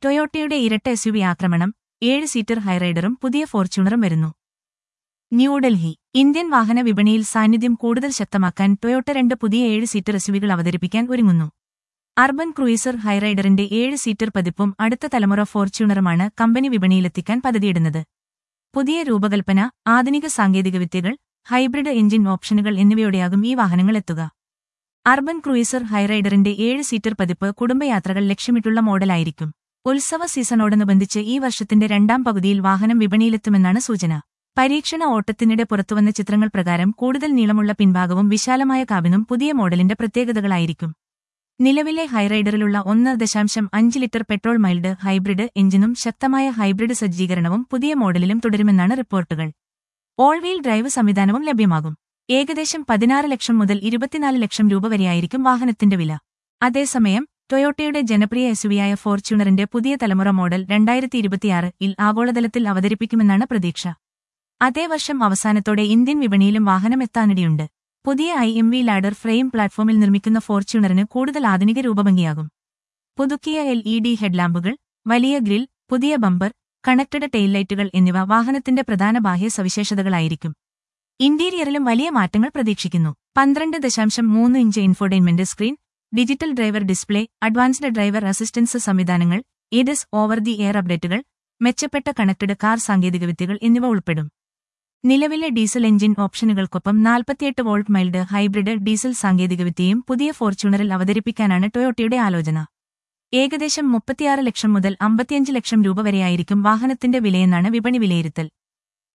ടൊയോട്ടയുടെ ഇരട്ട എസ്യുവി ആക്രമണം ഏഴ് സീറ്റർ ഹൈറൈഡറും പുതിയ ഫോർച്യൂണറും വരുന്നു ന്യൂഡൽഹി ഇന്ത്യൻ വാഹന വിപണിയിൽ സാന്നിധ്യം കൂടുതൽ ശക്തമാക്കാൻ ടൊയോട്ട രണ്ട് പുതിയ ഏഴ് സീറ്റർ എസ്യുവികൾ അവതരിപ്പിക്കാൻ ഒരുങ്ങുന്നു അർബൻ ക്രൂയിസർ ഹൈറൈഡറിന്റെ ഏഴ് സീറ്റർ പതിപ്പും അടുത്ത തലമുറ ഫോർച്യൂണറുമാണ് കമ്പനി വിപണിയിലെത്തിക്കാൻ പദ്ധതിയിടുന്നത് പുതിയ രൂപകൽപ്പന ആധുനിക സാങ്കേതികവിദ്യകൾ ഹൈബ്രിഡ് എഞ്ചിൻ ഓപ്ഷനുകൾ എന്നിവയോടെയാകും ഈ വാഹനങ്ങൾ എത്തുക അർബൻ ക്രൂയിസർ ഹൈറൈഡറിന്റെ ഏഴ് സീറ്റർ പതിപ്പ് കുടുംബയാത്രകൾ ലക്ഷ്യമിട്ടുള്ള മോഡലായിരിക്കും ഉത്സവ സീസണോടനുബന്ധിച്ച് ഈ വർഷത്തിന്റെ രണ്ടാം പകുതിയിൽ വാഹനം വിപണിയിലെത്തുമെന്നാണ് സൂചന പരീക്ഷണ ഓട്ടത്തിനിടെ പുറത്തുവന്ന ചിത്രങ്ങൾ പ്രകാരം കൂടുതൽ നീളമുള്ള പിൻഭാഗവും വിശാലമായ കാബിനും പുതിയ മോഡലിന്റെ പ്രത്യേകതകളായിരിക്കും നിലവിലെ ഹൈറൈഡറിലുള്ള ഒന്ന് ദശാംശം അഞ്ച് ലിറ്റർ പെട്രോൾ മൈൽഡ് ഹൈബ്രിഡ് എഞ്ചിനും ശക്തമായ ഹൈബ്രിഡ് സജ്ജീകരണവും പുതിയ മോഡലിലും തുടരുമെന്നാണ് റിപ്പോർട്ടുകൾ ഓൾ വീൽ ഡ്രൈവ് സംവിധാനവും ലഭ്യമാകും ഏകദേശം പതിനാറ് ലക്ഷം മുതൽ ഇരുപത്തിനാല് ലക്ഷം രൂപ വരെയായിരിക്കും വാഹനത്തിന്റെ വില അതേസമയം ടൊയോട്ടയുടെ ജനപ്രിയ എസുവിയായ ഫോർച്യൂണറിന്റെ പുതിയ തലമുറ മോഡൽ രണ്ടായിരത്തി ഇരുപത്തിയാറ് ഇൽ ആഗോളതലത്തിൽ അവതരിപ്പിക്കുമെന്നാണ് പ്രതീക്ഷ അതേ വർഷം അവസാനത്തോടെ ഇന്ത്യൻ വിപണിയിലും വാഹനം എത്താനിടയുണ്ട് പുതിയ I M V ladder frame പ്ലാറ്റ്ഫോമിൽ നിർമ്മിക്കുന്ന ഫോർച്യൂണറിന് കൂടുതൽ ആധുനിക രൂപഭംഗിയാകും പുതുക്കിയ എൽ ഇ ഡി ഹെഡ്ലാമ്പുകൾ വലിയ ഗ്രിൽ പുതിയ ബമ്പർ കണക്റ്റഡ് ടെയിൽലൈറ്റുകൾ എന്നിവ വാഹനത്തിന്റെ പ്രധാന ബാഹ്യ സവിശേഷതകളായിരിക്കും ഇന്റീരിയറിലും വലിയ മാറ്റങ്ങൾ പ്രതീക്ഷിക്കുന്നു പന്ത്രണ്ട് ദശാംശം മൂന്ന് inch infotainment screen digital driver display advanced driver assistance സംവിധാനങ്ങൾ എഡസ് ഓവർ ദി എയർ അപ്ഡേറ്റുകൾ മെച്ചപ്പെട്ട കണക്റ്റഡ് കാർ സാങ്കേതികവിദ്യകൾ എന്നിവ ഉൾപ്പെടും നിലവിലെ ഡീസൽ എഞ്ചിൻ ഓപ്ഷനുകൾക്കൊപ്പം നാൽപ്പത്തിയെട്ട് വോൾട്ട് മൈൽഡ് ഹൈബ്രിഡ് ഡീസൽ സാങ്കേതികവിദ്യയും പുതിയ ഫോർച്യൂണറിൽ അവതരിപ്പിക്കാനാണ് ടൊയോട്ടയുടെ ആലോചന ഏകദേശം മുപ്പത്തിയാറ് ലക്ഷം മുതൽ അമ്പത്തിയഞ്ച് ലക്ഷം രൂപ വരെയായിരിക്കും വാഹനത്തിന്റെ വിലയെന്നാണ് വിപണി വിലയിരുത്തൽ